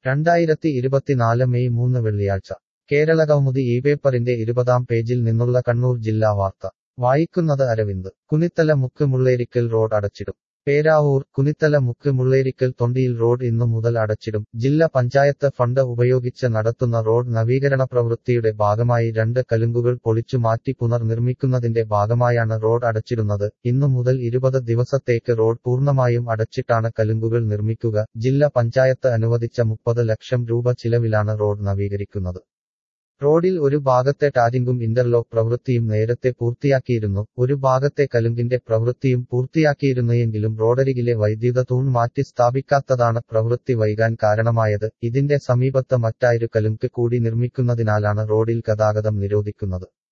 രണ്ടായിരത്തി ഇരുപത്തിനാല് മെയ് മൂന്ന് വെള്ളിയാഴ്ച കേരളകൗമുദി ഈ പേപ്പറിന്റെ ഇരുപതാം പേജിൽ നിന്നുള്ള കണ്ണൂർ ജില്ലാ വാർത്ത വായിക്കുന്നത് അരവിന്ദ് കുനിത്തല മുക്ക് മുള്ളേരിക്കൽ റോഡ് അടച്ചിടും പേരാവൂർ കുനിത്തല മുക്ക് മുള്ളേരിക്കൽ തൊണ്ടിയിൽ റോഡ് ഇന്നു മുതൽ അടച്ചിടും ജില്ലാ പഞ്ചായത്ത് ഫണ്ട് ഉപയോഗിച്ച് നടത്തുന്ന റോഡ് നവീകരണ പ്രവൃത്തിയുടെ ഭാഗമായി രണ്ട് കലുങ്കുകൾ പൊളിച്ചു മാറ്റി പുനർനിർമ്മിക്കുന്നതിന്റെ ഭാഗമായാണ് റോഡ് അടച്ചിടുന്നത് ഇന്നു മുതൽ ഇരുപത് ദിവസത്തേക്ക് റോഡ് പൂർണ്ണമായും അടച്ചിട്ടാണ് കലുങ്കുകൾ നിർമ്മിക്കുക ജില്ലാ പഞ്ചായത്ത് അനുവദിച്ച മുപ്പത് ലക്ഷം രൂപ ചിലവിലാണ് റോഡ് നവീകരിക്കുന്നത് റോഡിൽ ഒരു ഭാഗത്തെ ടാരിങ്ങും ഇന്റർലോക്ക് പ്രവൃത്തിയും നേരത്തെ പൂർത്തിയാക്കിയിരുന്നു ഒരു ഭാഗത്തെ കലുങ്കിന്റെ പ്രവൃത്തിയും പൂർത്തിയാക്കിയിരുന്നെങ്കിലും റോഡരികിലെ വൈദ്യുത തൂൺ മാറ്റി സ്ഥാപിക്കാത്തതാണ് പ്രവൃത്തി വൈകാൻ കാരണമായത് ഇതിന്റെ സമീപത്ത് മറ്റായൊരു കലുങ്ക് കൂടി നിർമ്മിക്കുന്നതിനാലാണ് റോഡിൽ ഗതാഗതം നിരോധിക്കുന്നത്